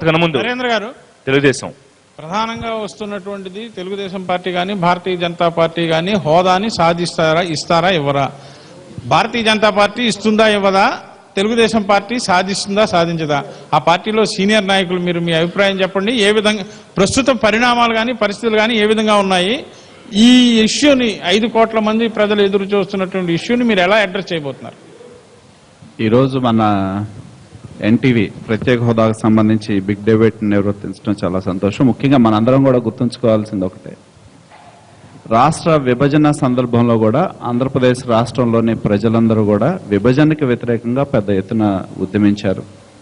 అంతకన్నా ముందు నరేంద్ర గారు తెలుగుదేశం ప్రధానంగా వస్తున్నటువంటిది తెలుగుదేశం పార్టీ కానీ భారతీయ జనతా పార్టీ కానీ హోదాని సాధిస్తారా ఇస్తారా ఇవ్వరా భారతీయ జనతా పార్టీ ఇస్తుందా ఇవ్వదా తెలుగుదేశం పార్టీ సాధిస్తుందా సాధించదా ఆ పార్టీలో సీనియర్ నాయకులు మీరు మీ అభిప్రాయం చెప్పండి ఏ విధంగా ప్రస్తుత పరిణామాలు కానీ పరిస్థితులు కానీ ఏ విధంగా ఉన్నాయి ఈ ఇష్యూని ఐదు కోట్ల మంది ప్రజలు ఎదురు చూస్తున్నటువంటి ఇష్యూని మీరు ఎలా అడ్రస్ చేయబోతున్నారు ఈరోజు మన ఎన్టీవీ ప్రత్యేక హోదాకు సంబంధించి బిగ్ డిబేట్ నిర్వర్తించడం చాలా సంతోషం ముఖ్యంగా మనందరం కూడా గుర్తుంచుకోవాల్సింది ఒకటే రాష్ట్ర విభజన సందర్భంలో కూడా ఆంధ్రప్రదేశ్ రాష్ట్రంలోని ప్రజలందరూ కూడా విభజనకి వ్యతిరేకంగా పెద్ద ఎత్తున ఉద్యమించారు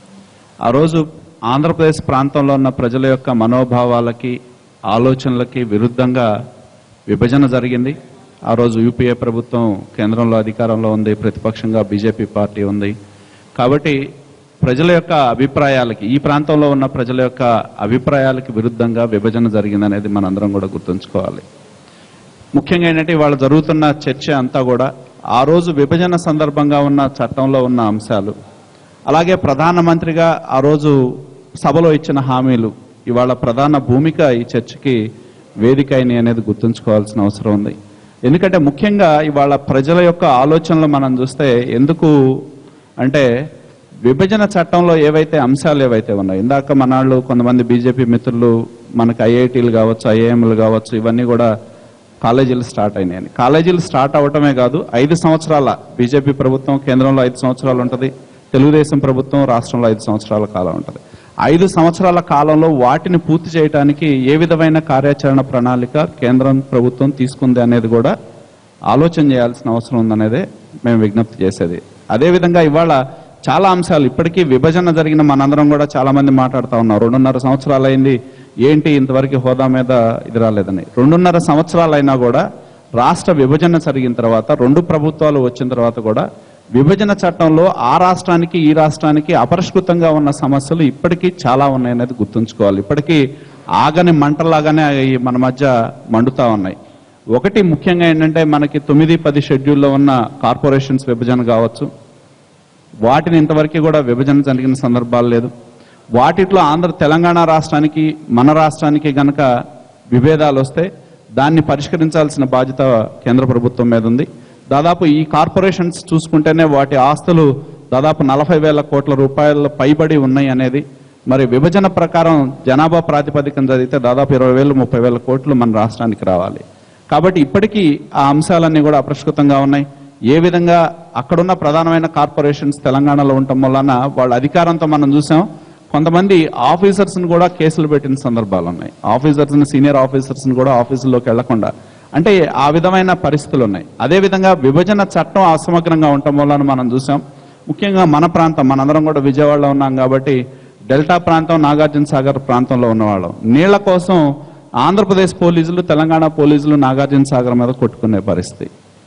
ఆ రోజు ఆంధ్రప్రదేశ్ ప్రాంతంలో ఉన్న ప్రజల యొక్క మనోభావాలకి ఆలోచనలకి విరుద్ధంగా విభజన జరిగింది ఆ రోజు యూపీఏ ప్రభుత్వం కేంద్రంలో అధికారంలో ఉంది ప్రతిపక్షంగా బీజేపీ పార్టీ ఉంది కాబట్టి ప్రజల యొక్క అభిప్రాయాలకి ఈ ప్రాంతంలో ఉన్న ప్రజల యొక్క అభిప్రాయాలకి విరుద్ధంగా విభజన జరిగిందనేది మనందరం కూడా గుర్తుంచుకోవాలి ముఖ్యంగా ఏంటంటే ఇవాళ జరుగుతున్న చర్చ అంతా కూడా ఆ రోజు విభజన సందర్భంగా ఉన్న చట్టంలో ఉన్న అంశాలు అలాగే ప్రధానమంత్రిగా ఆ రోజు సభలో ఇచ్చిన హామీలు ఇవాళ ప్రధాన భూమిక ఈ చర్చకి వేదిక అయినాయి అనేది గుర్తుంచుకోవాల్సిన అవసరం ఉంది ఎందుకంటే ముఖ్యంగా ఇవాళ ప్రజల యొక్క ఆలోచనలు మనం చూస్తే ఎందుకు అంటే విభజన చట్టంలో ఏవైతే అంశాలు ఏవైతే ఉన్నాయో ఇందాక మనాళ్ళు కొంతమంది బీజేపీ మిత్రులు మనకి ఐఐటీలు కావచ్చు ఐఐఎంలు కావచ్చు ఇవన్నీ కూడా కాలేజీలు స్టార్ట్ అయినాయని కాలేజీలు స్టార్ట్ అవటమే కాదు ఐదు సంవత్సరాల బీజేపీ ప్రభుత్వం కేంద్రంలో ఐదు సంవత్సరాలు ఉంటుంది తెలుగుదేశం ప్రభుత్వం రాష్ట్రంలో ఐదు సంవత్సరాల కాలం ఉంటుంది ఐదు సంవత్సరాల కాలంలో వాటిని పూర్తి చేయడానికి ఏ విధమైన కార్యాచరణ ప్రణాళిక కేంద్రం ప్రభుత్వం తీసుకుంది అనేది కూడా ఆలోచన చేయాల్సిన అవసరం ఉందనేదే మేము విజ్ఞప్తి చేసేది అదేవిధంగా ఇవాళ చాలా అంశాలు ఇప్పటికీ విభజన జరిగిన మనందరం కూడా చాలా మంది మాట్లాడుతూ ఉన్నాం రెండున్నర సంవత్సరాలు అయింది ఏంటి ఇంతవరకు హోదా మీద ఇది రాలేదని రెండున్నర సంవత్సరాలైనా కూడా రాష్ట్ర విభజన జరిగిన తర్వాత రెండు ప్రభుత్వాలు వచ్చిన తర్వాత కూడా విభజన చట్టంలో ఆ రాష్ట్రానికి ఈ రాష్ట్రానికి అపరిష్కృతంగా ఉన్న సమస్యలు ఇప్పటికీ చాలా ఉన్నాయనేది గుర్తుంచుకోవాలి ఇప్పటికీ ఆగని మంటలాగానే అవి మన మధ్య మండుతా ఉన్నాయి ఒకటి ముఖ్యంగా ఏంటంటే మనకి తొమ్మిది పది షెడ్యూల్లో ఉన్న కార్పొరేషన్స్ విభజన కావచ్చు వాటిని ఇంతవరకు కూడా విభజన జరిగిన సందర్భాలు లేదు వాటిట్లో ఆంధ్ర తెలంగాణ రాష్ట్రానికి మన రాష్ట్రానికి గనక విభేదాలు వస్తే దాన్ని పరిష్కరించాల్సిన బాధ్యత కేంద్ర ప్రభుత్వం మీద ఉంది దాదాపు ఈ కార్పొరేషన్స్ చూసుకుంటేనే వాటి ఆస్తులు దాదాపు నలభై వేల కోట్ల రూపాయల పైబడి ఉన్నాయి అనేది మరి విభజన ప్రకారం జనాభా ప్రాతిపదికన జరిగితే దాదాపు ఇరవై వేలు ముప్పై వేల కోట్లు మన రాష్ట్రానికి రావాలి కాబట్టి ఇప్పటికీ ఆ అంశాలన్నీ కూడా అపరిష్కృతంగా ఉన్నాయి ఏ విధంగా అక్కడున్న ప్రధానమైన కార్పొరేషన్స్ తెలంగాణలో ఉండటం వలన వాళ్ళ అధికారంతో మనం చూసాం కొంతమంది ఆఫీసర్స్ ని కూడా కేసులు పెట్టిన సందర్భాలు ఉన్నాయి ఆఫీసర్స్ ని సీనియర్ ఆఫీసర్స్ ని కూడా ఆఫీసుల్లోకి వెళ్లకుండా అంటే ఆ విధమైన పరిస్థితులు ఉన్నాయి అదే విధంగా విభజన చట్టం అసమగ్రంగా ఉండటం వలన మనం చూసాం ముఖ్యంగా మన ప్రాంతం మనందరం కూడా విజయవాడలో ఉన్నాం కాబట్టి డెల్టా ప్రాంతం నాగార్జున సాగర్ ప్రాంతంలో ఉన్నవాళ్ళం నీళ్ల కోసం ఆంధ్రప్రదేశ్ పోలీసులు తెలంగాణ పోలీసులు నాగార్జున సాగర్ మీద కొట్టుకునే పరిస్థితి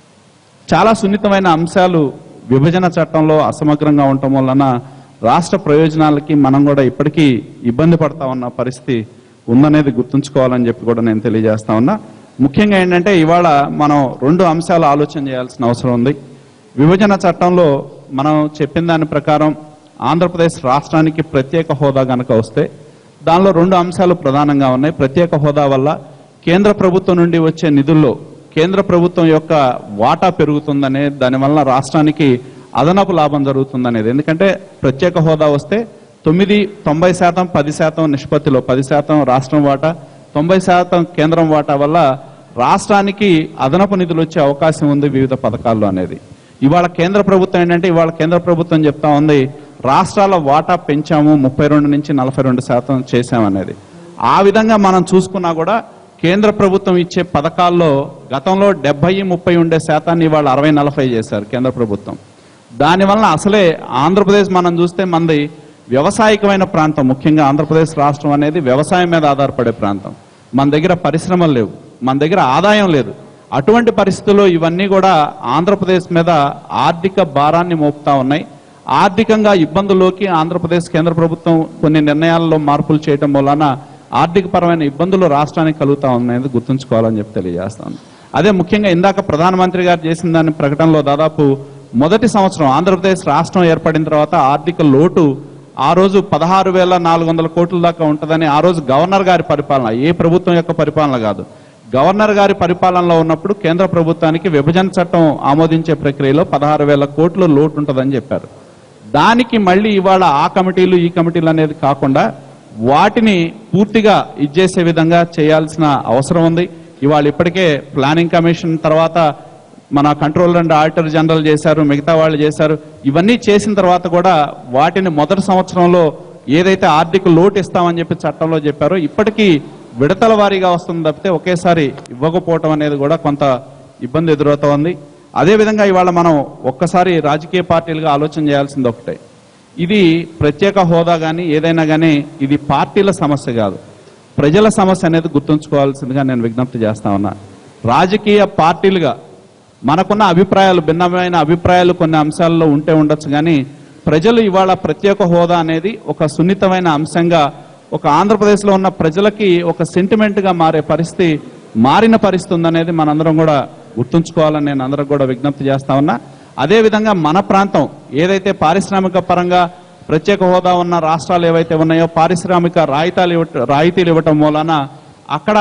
చాలా సున్నితమైన అంశాలు విభజన చట్టంలో అసమగ్రంగా ఉండటం వలన రాష్ట్ర ప్రయోజనాలకి మనం కూడా ఇప్పటికీ ఇబ్బంది పడతా ఉన్న పరిస్థితి ఉందనేది గుర్తుంచుకోవాలని చెప్పి కూడా నేను తెలియజేస్తా ఉన్నా ముఖ్యంగా ఏంటంటే ఇవాళ మనం రెండు అంశాలు ఆలోచన చేయాల్సిన అవసరం ఉంది విభజన చట్టంలో మనం చెప్పిన దాని ప్రకారం ఆంధ్రప్రదేశ్ రాష్ట్రానికి ప్రత్యేక హోదా గనక వస్తే దానిలో రెండు అంశాలు ప్రధానంగా ఉన్నాయి ప్రత్యేక హోదా వల్ల కేంద్ర ప్రభుత్వం నుండి వచ్చే నిధుల్లో కేంద్ర ప్రభుత్వం యొక్క వాటా పెరుగుతుందనే దానివల్ల రాష్ట్రానికి అదనపు లాభం జరుగుతుందనేది ఎందుకంటే ప్రత్యేక హోదా వస్తే తొమ్మిది తొంభై శాతం పది శాతం నిష్పత్తిలో పది శాతం రాష్ట్రం వాటా తొంభై శాతం కేంద్రం వాటా వల్ల రాష్ట్రానికి అదనపు నిధులు వచ్చే అవకాశం ఉంది వివిధ పథకాల్లో అనేది ఇవాళ కేంద్ర ప్రభుత్వం ఏంటంటే ఇవాళ కేంద్ర ప్రభుత్వం చెప్తా ఉంది రాష్ట్రాల వాటా పెంచాము ముప్పై రెండు నుంచి నలభై రెండు శాతం చేశామనేది ఆ విధంగా మనం చూసుకున్నా కూడా కేంద్ర ప్రభుత్వం ఇచ్చే పథకాల్లో గతంలో డెబ్బై ముప్పై ఉండే శాతాన్ని ఇవాళ అరవై నలభై చేశారు కేంద్ర ప్రభుత్వం దానివల్ల అసలే ఆంధ్రప్రదేశ్ మనం చూస్తే మంది వ్యవసాయకమైన ప్రాంతం ముఖ్యంగా ఆంధ్రప్రదేశ్ రాష్ట్రం అనేది వ్యవసాయం మీద ఆధారపడే ప్రాంతం మన దగ్గర పరిశ్రమలు లేవు మన దగ్గర ఆదాయం లేదు అటువంటి పరిస్థితుల్లో ఇవన్నీ కూడా ఆంధ్రప్రదేశ్ మీద ఆర్థిక భారాన్ని మోపుతా ఉన్నాయి ఆర్థికంగా ఇబ్బందుల్లోకి ఆంధ్రప్రదేశ్ కేంద్ర ప్రభుత్వం కొన్ని నిర్ణయాల్లో మార్పులు చేయటం వలన ఆర్థిక పరమైన ఇబ్బందులు రాష్ట్రానికి కలుగుతా ఉన్నాయని గుర్తుంచుకోవాలని చెప్పి తెలియజేస్తాను అదే ముఖ్యంగా ఇందాక ప్రధానమంత్రి గారు చేసిన దాని ప్రకటనలో దాదాపు మొదటి సంవత్సరం ఆంధ్రప్రదేశ్ రాష్ట్రం ఏర్పడిన తర్వాత ఆర్థిక లోటు ఆ రోజు పదహారు వేల నాలుగు వందల కోట్ల దాకా ఉంటుందని ఆ రోజు గవర్నర్ గారి పరిపాలన ఏ ప్రభుత్వం యొక్క పరిపాలన కాదు గవర్నర్ గారి పరిపాలనలో ఉన్నప్పుడు కేంద్ర ప్రభుత్వానికి విభజన చట్టం ఆమోదించే ప్రక్రియలో పదహారు వేల కోట్లు లోటు ఉంటుందని చెప్పారు దానికి మళ్ళీ ఇవాళ ఆ కమిటీలు ఈ కమిటీలు అనేది కాకుండా వాటిని పూర్తిగా ఇచ్చేసే విధంగా చేయాల్సిన అవసరం ఉంది ఇవాళ ఇప్పటికే ప్లానింగ్ కమిషన్ తర్వాత మన కంట్రోలర్ అండ్ ఆడిటర్ జనరల్ చేశారు మిగతా వాళ్ళు చేశారు ఇవన్నీ చేసిన తర్వాత కూడా వాటిని మొదటి సంవత్సరంలో ఏదైతే ఆర్థిక లోటు ఇస్తామని చెప్పి చట్టంలో చెప్పారో ఇప్పటికీ విడతల వారీగా వస్తుంది తప్పితే ఒకేసారి ఇవ్వకపోవటం అనేది కూడా కొంత ఇబ్బంది ఎదురవుతోంది అదేవిధంగా ఇవాళ మనం ఒక్కసారి రాజకీయ పార్టీలుగా ఆలోచన చేయాల్సింది ఒకటే ఇది ప్రత్యేక హోదా కానీ ఏదైనా కానీ ఇది పార్టీల సమస్య కాదు ప్రజల సమస్య అనేది గుర్తుంచుకోవాల్సిందిగా నేను విజ్ఞప్తి చేస్తా ఉన్నా రాజకీయ పార్టీలుగా మనకున్న అభిప్రాయాలు భిన్నమైన అభిప్రాయాలు కొన్ని అంశాల్లో ఉంటే ఉండొచ్చు కానీ ప్రజలు ఇవాళ ప్రత్యేక హోదా అనేది ఒక సున్నితమైన అంశంగా ఒక ఆంధ్రప్రదేశ్లో ఉన్న ప్రజలకి ఒక సెంటిమెంట్ గా మారే పరిస్థితి మారిన పరిస్థితి ఉందనేది మనందరం కూడా గుర్తుంచుకోవాలని నేను అందరం కూడా విజ్ఞప్తి చేస్తా ఉన్నా అదే విధంగా మన ప్రాంతం ఏదైతే పారిశ్రామిక పరంగా ప్రత్యేక హోదా ఉన్న రాష్ట్రాలు ఏవైతే ఉన్నాయో పారిశ్రామిక రాయితాలు ఇవ్వట రాయితీలు ఇవ్వటం మూలన అక్కడ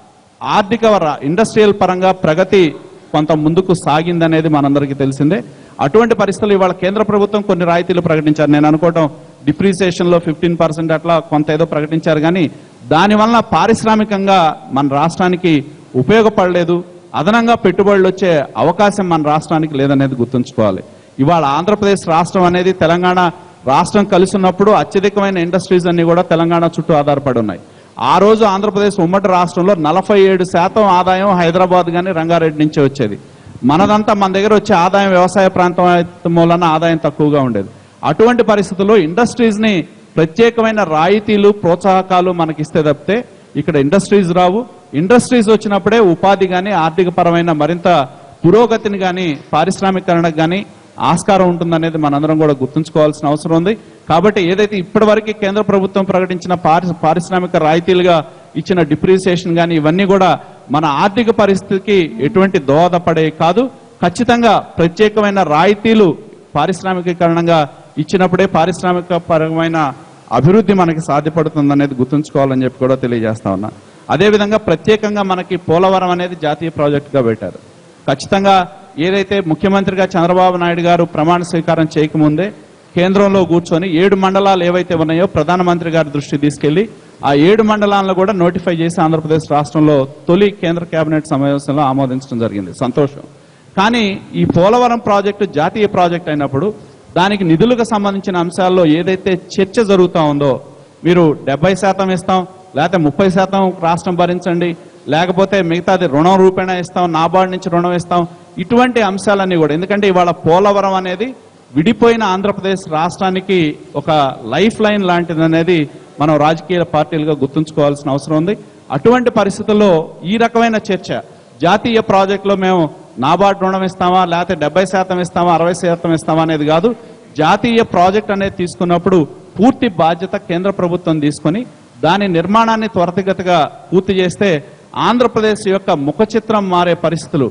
ఆర్థిక ర- ఇండస్ట్రియల్ పరంగా ప్రగతి కొంత ముందుకు సాగిందనేది మనందరికీ తెలిసిందే అటువంటి పరిస్థితులు ఇవాళ కేంద్ర ప్రభుత్వం కొన్ని రాయితీలు ప్రకటించారు నేను అనుకోవటం డిప్రిసియేషన్ లో ఫిఫ్టీన్ పర్సెంట్ అట్లా కొంత ఏదో ప్రకటించారు కానీ దానివల్ల పారిశ్రామికంగా మన రాష్ట్రానికి ఉపయోగపడలేదు అదనంగా పెట్టుబడులు వచ్చే అవకాశం మన రాష్ట్రానికి లేదనేది గుర్తుంచుకోవాలి ఇవాళ ఆంధ్రప్రదేశ్ రాష్ట్రం అనేది తెలంగాణ రాష్ట్రం కలిసి ఉన్నప్పుడు అత్యధికమైన ఇండస్ట్రీస్ అన్ని కూడా తెలంగాణ చుట్టూ ఆధారపడి ఉన్నాయి ఆ రోజు ఆంధ్రప్రదేశ్ ఉమ్మడి రాష్ట్రంలో నలభై ఏడు శాతం ఆదాయం హైదరాబాద్ గాని రంగారెడ్డి నుంచే వచ్చేది మనదంతా మన దగ్గర వచ్చే ఆదాయం వ్యవసాయ ప్రాంతం అయితే మూలన ఆదాయం తక్కువగా ఉండేది అటువంటి పరిస్థితుల్లో ఇండస్ట్రీస్ ని ప్రత్యేకమైన రాయితీలు ప్రోత్సాహకాలు మనకి ఇస్తే తప్పితే ఇక్కడ ఇండస్ట్రీస్ రావు ఇండస్ట్రీస్ వచ్చినప్పుడే ఉపాధి గాని ఆర్థిక పరమైన మరింత పురోగతిని గాని పారిశ్రామికరణకు గాని ఆస్కారం ఉంటుందనేది మనందరం కూడా గుర్తుంచుకోవాల్సిన అవసరం ఉంది కాబట్టి ఏదైతే ఇప్పటివరకు కేంద్ర ప్రభుత్వం ప్రకటించిన పారి- పారిశ్రామిక రాయితీలుగా ఇచ్చిన డిప్రిసియేషన్ కానీ ఇవన్నీ కూడా మన ఆర్థిక పరిస్థితికి ఎటువంటి దోహదపడే కాదు ఖచ్చితంగా ప్రత్యేకమైన రాయితీలు పారిశ్రామికీకరణంగా ఇచ్చినప్పుడే పారిశ్రామిక పరమైన అభివృద్ధి మనకి సాధ్యపడుతుందనేది గుర్తుంచుకోవాలని చెప్పి కూడా తెలియజేస్తా ఉన్నా అదేవిధంగా ప్రత్యేకంగా మనకి పోలవరం అనేది జాతీయ ప్రాజెక్టుగా పెట్టారు ఖచ్చితంగా ఏదైతే ముఖ్యమంత్రిగా చంద్రబాబు నాయుడు గారు ప్రమాణ స్వీకారం చేయకముందే కేంద్రంలో కూర్చొని ఏడు మండలాలు ఏవైతే ఉన్నాయో ప్రధానమంత్రి గారి దృష్టి తీసుకెళ్లి ఆ ఏడు మండలాలను కూడా నోటిఫై చేసి ఆంధ్రప్రదేశ్ రాష్ట్రంలో తొలి కేంద్ర కేబినెట్ సమావేశంలో ఆమోదించడం జరిగింది సంతోషం కానీ ఈ పోలవరం ప్రాజెక్టు జాతీయ ప్రాజెక్ట్ అయినప్పుడు దానికి నిధులకు సంబంధించిన అంశాల్లో ఏదైతే చర్చ జరుగుతా ఉందో మీరు డెబ్బై శాతం ఇస్తాం లేకపోతే ముప్పై శాతం రాష్ట్రం భరించండి లేకపోతే మిగతాది రుణం రూపేణా ఇస్తాం నాబార్డు నుంచి రుణం ఇస్తాం ఇటువంటి అంశాలన్నీ కూడా ఎందుకంటే ఇవాళ పోలవరం అనేది విడిపోయిన ఆంధ్రప్రదేశ్ రాష్ట్రానికి ఒక లైఫ్ లైన్ లాంటిది అనేది మనం రాజకీయ పార్టీలుగా గుర్తుంచుకోవాల్సిన అవసరం ఉంది అటువంటి పరిస్థితుల్లో ఈ రకమైన చర్చ జాతీయ ప్రాజెక్టులో మేము నాబార్డు రుణం ఇస్తామా లేకపోతే డెబ్బై శాతం ఇస్తామా అరవై శాతం ఇస్తామా అనేది కాదు జాతీయ ప్రాజెక్ట్ అనేది తీసుకున్నప్పుడు పూర్తి బాధ్యత కేంద్ర ప్రభుత్వం తీసుకొని దాని నిర్మాణాన్ని త్వరితగతిగా పూర్తి చేస్తే ఆంధ్రప్రదేశ్ యొక్క ముఖ చిత్రం మారే పరిస్థితులు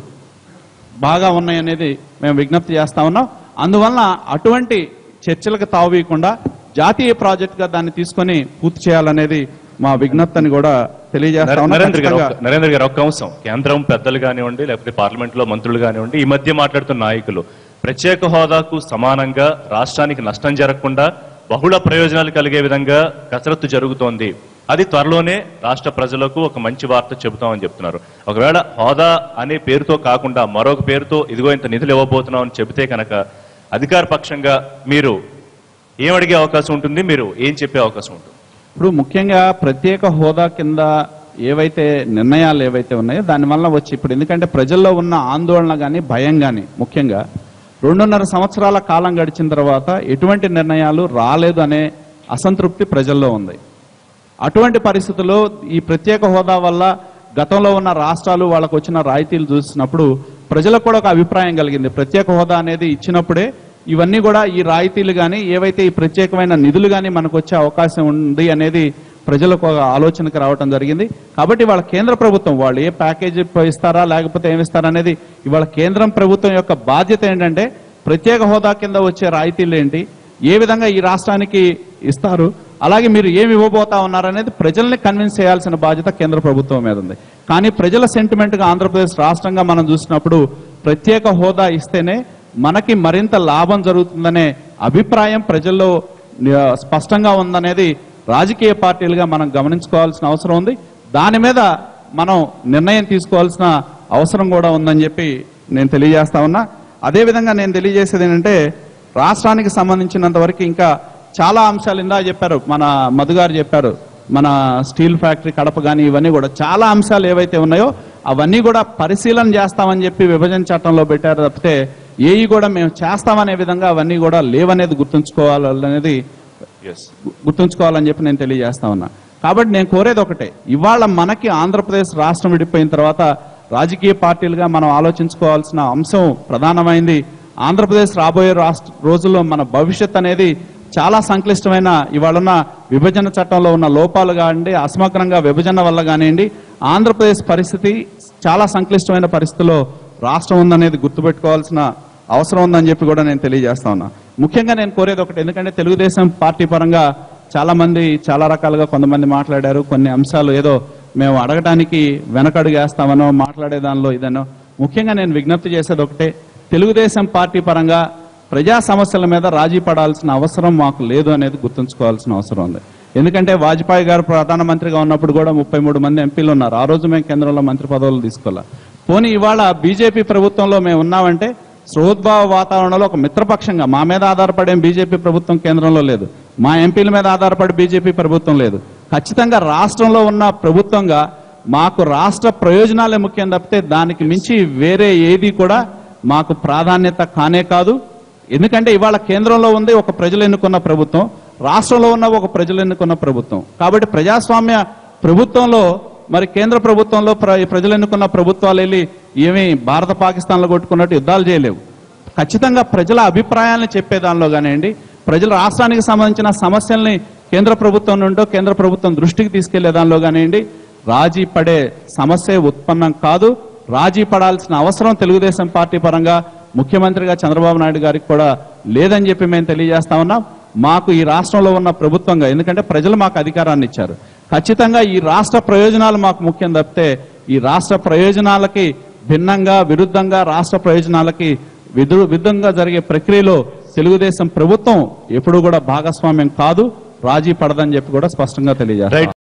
బాగా ఉన్నాయనేది మేము విజ్ఞప్తి చేస్తా ఉన్నాం అందువలన అటువంటి చర్చలకు తావీయకుండా జాతీయ ప్రాజెక్ట్ గా దాన్ని తీసుకొని పూర్తి చేయాలనేది మా విజ్ఞప్తి అని కూడా తెలియజేస్తా ఉన్నాం నరేంద్ర గారు ఖచ్చితంగా ఒక్క- నరేంద్ర గారు ఒక్క అంశం కేంద్రం పెద్దలు కానివ్వండి లేకపోతే పార్లమెంట్ లో మంత్రులు కానివ్వండి ఈ మధ్య మాట్లాడుతున్న నాయకులు ప్రత్యేక హోదాకు సమానంగా రాష్ట్రానికి నష్టం జరగకుండా బహుళ ప్రయోజనాలు కలిగే విధంగా కసరత్తు జరుగుతోంది అది త్వరలోనే రాష్ట్ర ప్రజలకు ఒక మంచి వార్త చెబుతామని చెప్తున్నారు ఒకవేళ హోదా అనే పేరుతో కాకుండా మరొక పేరుతో ఇదిగో ఇంత నిధులు ఇవ్వబోతున్నాం అని చెబితే కనుక అధికార పక్షంగా మీరు ఏం అడిగే అవకాశం ఉంటుంది మీరు ఏం చెప్పే అవకాశం ఉంటుంది ఇప్పుడు ముఖ్యంగా ప్రత్యేక హోదా కింద ఏవైతే నిర్ణయాలు ఏవైతే ఉన్నాయో దానివల్ల వచ్చి ఇప్పుడు ఎందుకంటే ప్రజల్లో ఉన్న ఆందోళన కానీ భయం కానీ ముఖ్యంగా రెండున్నర సంవత్సరాల కాలం గడిచిన తర్వాత ఎటువంటి నిర్ణయాలు రాలేదు అనే అసంతృప్తి ప్రజల్లో ఉంది అటువంటి పరిస్థితుల్లో ఈ ప్రత్యేక హోదా వల్ల గతంలో ఉన్న రాష్ట్రాలు వాళ్ళకు వచ్చిన రాయితీలు చూసినప్పుడు ప్రజలకు కూడా ఒక అభిప్రాయం కలిగింది ప్రత్యేక హోదా అనేది ఇచ్చినప్పుడే ఇవన్నీ కూడా ఈ రాయితీలు కానీ ఏవైతే ఈ ప్రత్యేకమైన నిధులు కానీ మనకు వచ్చే అవకాశం ఉంది అనేది ప్రజలకు ఒక ఆలోచనకు రావటం జరిగింది కాబట్టి వాళ్ళ కేంద్ర ప్రభుత్వం వాళ్ళు ఏ ప్యాకేజీ ఇస్తారా లేకపోతే ఏమి ఇస్తారా అనేది ఇవాళ కేంద్రం ప్రభుత్వం యొక్క బాధ్యత ఏంటంటే ప్రత్యేక హోదా కింద వచ్చే రాయితీలు ఏంటి ఏ విధంగా ఈ రాష్ట్రానికి ఇస్తారు అలాగే మీరు ఏమి ఇవ్వబోతా ఉన్నారనేది ప్రజల్ని కన్విన్స్ చేయాల్సిన బాధ్యత కేంద్ర ప్రభుత్వం మీద ఉంది కానీ ప్రజల సెంటిమెంట్ గా ఆంధ్రప్రదేశ్ రాష్ట్రంగా మనం చూసినప్పుడు ప్రత్యేక హోదా ఇస్తేనే మనకి మరింత లాభం జరుగుతుందనే అభిప్రాయం ప్రజల్లో ఆ, స్పష్టంగా ఉందనేది రాజకీయ పార్టీలుగా మనం గమనించుకోవాల్సిన అవసరం ఉంది దాని మీద మనం నిర్ణయం తీసుకోవాల్సిన అవసరం కూడా ఉందని చెప్పి నేను తెలియజేస్తా ఉన్నా అదేవిధంగా నేను తెలియజేసేది ఏంటంటే రాష్ట్రానికి సంబంధించినంత వరకు ఇంకా చాలా అంశాలు ఇందా చెప్పారు మన మధు గారు చెప్పారు మన స్టీల్ ఫ్యాక్టరీ కడప కానీ ఇవన్నీ కూడా చాలా అంశాలు ఏవైతే ఉన్నాయో అవన్నీ కూడా పరిశీలన చేస్తామని చెప్పి విభజన చట్టంలో పెట్టారు తప్పితే ఏవి కూడా మేము చేస్తామనే విధంగా అవన్నీ కూడా లేవనేది గుర్తుంచుకోవాలనేది ఎస్ గు- గుర్తుంచుకోవాలని చెప్పి నేను తెలియజేస్తా ఉన్నా కాబట్టి నేను కోరేది ఒకటే ఇవాళ మనకి ఆంధ్రప్రదేశ్ రాష్ట్రం విడిపోయిన తర్వాత రాజకీయ పార్టీలుగా మనం ఆలోచించుకోవాల్సిన అంశం ప్రధానమైంది ఆంధ్రప్రదేశ్ రాబోయే రాష్ట్ర రోజుల్లో మన భవిష్యత్ అనేది చాలా సంక్లిష్టమైన ఇవాళన్న విభజన చట్టంలో ఉన్న లోపాలు కానివ్వండి అసమగ్రంగా విభజన వల్ల కానివ్వండి ఆంధ్రప్రదేశ్ పరిస్థితి చాలా సంక్లిష్టమైన పరిస్థితిలో రాష్ట్రం ఉందనేది గుర్తుపెట్టుకోవాల్సిన అవసరం ఉందని చెప్పి కూడా నేను తెలియజేస్తా ఉన్నా ముఖ్యంగా నేను కోరేది ఒకటి ఎందుకంటే తెలుగుదేశం పార్టీ పరంగా చాలా మంది చాలా రకాలుగా కొంతమంది మాట్లాడారు కొన్ని అంశాలు ఏదో మేము అడగటానికి వెనకడుగు వేస్తామనో మాట్లాడే దానిలో ఇదనో ముఖ్యంగా నేను విజ్ఞప్తి చేసేది ఒకటే తెలుగుదేశం పార్టీ పరంగా ప్రజా సమస్యల మీద రాజీ పడాల్సిన అవసరం మాకు లేదు అనేది గుర్తుంచుకోవాల్సిన అవసరం ఉంది ఎందుకంటే వాజ్పేయి గారు ప్రధానమంత్రిగా ఉన్నప్పుడు కూడా ముప్పై మూడు మంది ఎంపీలు ఉన్నారు ఆ రోజు మేము కేంద్రంలో మంత్రి పదవులు తీసుకోవాలి పోనీ ఇవాళ బీజేపీ ప్రభుత్వంలో మేము ఉన్నామంటే సృహోద్భావ వాతావరణంలో ఒక మిత్రపక్షంగా మా మీద ఆధారపడే బీజేపీ ప్రభుత్వం కేంద్రంలో లేదు మా ఎంపీల మీద ఆధారపడి బీజేపీ ప్రభుత్వం లేదు ఖచ్చితంగా రాష్ట్రంలో ఉన్న ప్రభుత్వంగా మాకు రాష్ట్ర ప్రయోజనాలే ముఖ్యం తప్పితే దానికి మించి వేరే ఏది కూడా మాకు ప్రాధాన్యత కానే కాదు ఎందుకంటే ఇవాళ కేంద్రంలో ఉంది ఒక ప్రజలు ఎన్నుకున్న ప్రభుత్వం రాష్ట్రంలో ఉన్న ఒక ప్రజలు ఎన్నుకున్న ప్రభుత్వం కాబట్టి ప్రజాస్వామ్య ప్రభుత్వంలో మరి కేంద్ర ప్రభుత్వంలో ప్ర- ప్రజలు ఎన్నుకున్న ప్రభుత్వాలు వెళ్ళి ఏమీ భారత పాకిస్తాన్లో కొట్టుకున్నట్టు యుద్ధాలు చేయలేవు ఖచ్చితంగా ప్రజల అభిప్రాయాలను చెప్పే దానిలో కానివ్వండి ప్రజల రాష్ట్రానికి సంబంధించిన సమస్యల్ని కేంద్ర ప్రభుత్వం నుండో కేంద్ర ప్రభుత్వం దృష్టికి తీసుకెళ్లే దానిలో కానివ్వండి రాజీ పడే సమస్య ఉత్పన్నం కాదు రాజీ పడాల్సిన అవసరం తెలుగుదేశం పార్టీ పరంగా ముఖ్యమంత్రిగా చంద్రబాబు నాయుడు గారికి కూడా లేదని చెప్పి మేము తెలియజేస్తా ఉన్నాం మాకు ఈ రాష్ట్రంలో ఉన్న ప్రభుత్వంగా ఎందుకంటే ప్రజలు మాకు అధికారాన్ని ఇచ్చారు ఖచ్చితంగా ఈ రాష్ట్ర ప్రయోజనాలు మాకు ముఖ్యం తప్పితే ఈ రాష్ట్ర ప్రయోజనాలకి భిన్నంగా విరుద్ధంగా రాష్ట్ర ప్రయోజనాలకి విధు విధంగా జరిగే ప్రక్రియలో తెలుగుదేశం ప్రభుత్వం ఎప్పుడు కూడా భాగస్వామ్యం కాదు రాజీ పడదని చెప్పి కూడా స్పష్టంగా తెలియజేస్తారు రైట్